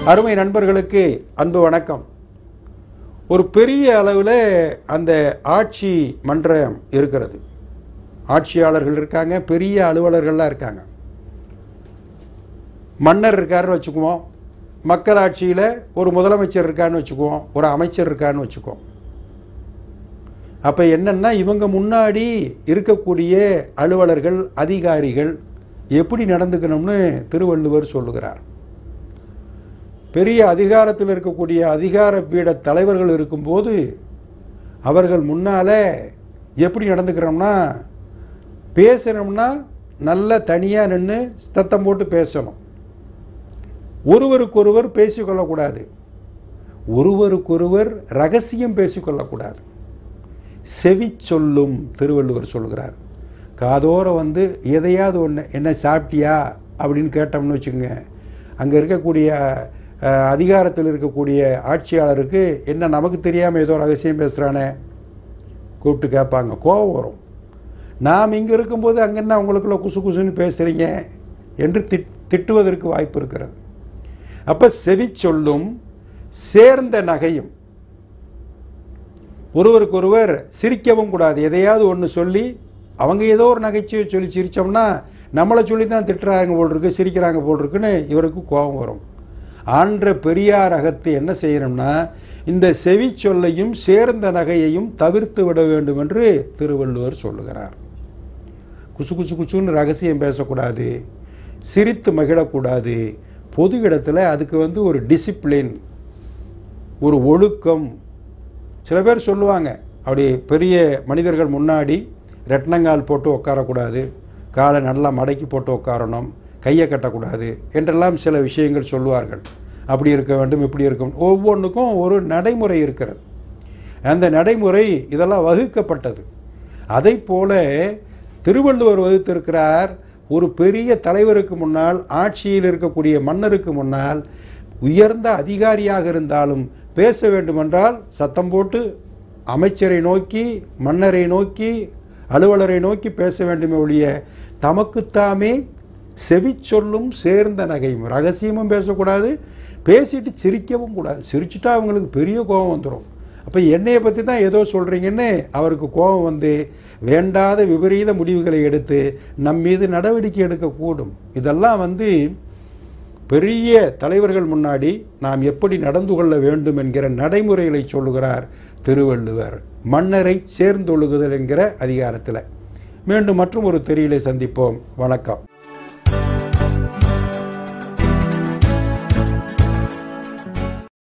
அருமை நண்பர்களுக்கு அன்பு வணக்கம் ஒரு பெரிய அளவில் அந்த ஆட்சி மன்றம் இருக்கிறது ஆட்சியாளர்கள் இருக்காங்க பெரிய அலுவலர்கள்லாம் இருக்காங்க மன்னர் இருக்காருன்னு வச்சுக்குவோம் மக்களாட்சியில் ஒரு முதலமைச்சர் இருக்கான்னு வச்சுக்குவோம் ஒரு அமைச்சர் இருக்கான்னு வச்சுக்குவோம் அப்போ என்னென்னா இவங்க முன்னாடி இருக்கக்கூடிய அலுவலர்கள் அதிகாரிகள் எப்படி நடந்துக்கணும்னு திருவள்ளுவர் சொல்லுகிறார் பெரிய அதிகாரத்தில் இருக்கக்கூடிய அதிகார பீட தலைவர்கள் இருக்கும்போது அவர்கள் முன்னால் எப்படி நடந்துக்கிறோம்னா பேசணும்னா நல்லா தனியாக நின்று சத்தம் போட்டு பேசணும் ஒருவருக்கொருவர் பேசிக்கொள்ளக்கூடாது ஒருவருக்கொருவர் ரகசியம் பேசிக்கொள்ளக்கூடாது செவி சொல்லும் திருவள்ளுவர் சொல்கிறார் காதோர வந்து எதையாவது ஒன்று என்ன சாப்பிட்டியா அப்படின்னு கேட்டோம்னு வச்சுக்கோங்க அங்கே இருக்கக்கூடிய அஹ், அதிகாரத்தில் இருக்கக்கூடிய ஆட்சியாளருக்கு என்ன நமக்கு தெரியாமல் ஏதோ ரகசியம் பேசுகிறானே கூப்பிட்டு கேட்பாங்க கோபம் வரும் நாம் இங்கே இருக்கும்போது அங்கே என்ன உங்களுக்குள்ள குசு குசுன்னு பேசுகிறீங்க என்று திட் திட்டுவதற்கு வாய்ப்பு இருக்கிறது அப்போ செவி சொல்லும் சேர்ந்த நகையும் ஒருவருக்கொருவர் சிரிக்கவும் கூடாது எதையாவது ஒன்று சொல்லி அவங்க ஏதோ ஒரு நகைச்சுவை சொல்லி சிரித்தோம்னா நம்மளை சொல்லி தான் திட்டுறாங்க போல் இருக்கு சிரிக்கிறாங்க போல் இருக்குன்னு இவருக்கு கோபம் வரும் ஆன்ற பெரியார் அகத்து என்ன செய்யணும்னா இந்த செவி சொல்லையும் சேர்ந்த நகையையும் தவிர்த்து விட வேண்டும் என்று திருவள்ளுவர் சொல்லுகிறார் குசு குசு குசுன்னு ரகசியம் பேசக்கூடாது சிரித்து மகிழக்கூடாது பொது இடத்துல அதுக்கு வந்து ஒரு டிசிப்ளின் ஒரு ஒழுக்கம் சில பேர் சொல்லுவாங்க அப்படி பெரிய மனிதர்கள் முன்னாடி ரெட்னங்கால் போட்டு உட்காரக்கூடாது காலை நல்லா மடக்கி போட்டு உட்காரணும் கையை கட்டக்கூடாது என்றெல்லாம் சில விஷயங்கள் சொல்லுவார்கள் அப்படி இருக்க வேண்டும் இப்படி இருக்கும் ஒவ்வொன்றுக்கும் ஒரு நடைமுறை இருக்கிறது அந்த நடைமுறை இதெல்லாம் வகுக்கப்பட்டது அதை போல திருவள்ளுவர் வகுத்திருக்கிறார் ஒரு பெரிய தலைவருக்கு முன்னால் ஆட்சியில் இருக்கக்கூடிய மன்னருக்கு முன்னால் உயர்ந்த அதிகாரியாக இருந்தாலும் பேச வேண்டுமென்றால் சத்தம் போட்டு அமைச்சரை நோக்கி மன்னரை நோக்கி அலுவலரை நோக்கி பேச வேண்டுமே ஒழிய தமக்குத்தாமே செவி சொல்லும் சேர்ந்த நகையும் ரகசியமும் பேசக்கூடாது பேசிட்டு சிரிக்கவும் கூடாது சிரிச்சுட்டா அவங்களுக்கு பெரிய கோபம் வந்துடும் அப்போ என்னையை பற்றி தான் ஏதோ சொல்கிறீங்கன்னு அவருக்கு கோபம் வந்து வேண்டாத விபரீத முடிவுகளை எடுத்து நம் மீது நடவடிக்கை எடுக்கக்கூடும் இதெல்லாம் வந்து பெரிய தலைவர்கள் முன்னாடி நாம் எப்படி நடந்து கொள்ள வேண்டும் என்கிற நடைமுறைகளை சொல்லுகிறார் திருவள்ளுவர் மன்னரை சேர்ந்தொழுகுதல் என்கிற அதிகாரத்தில் மீண்டும் மற்றும் ஒரு தெரியிலை சந்திப்போம் வணக்கம்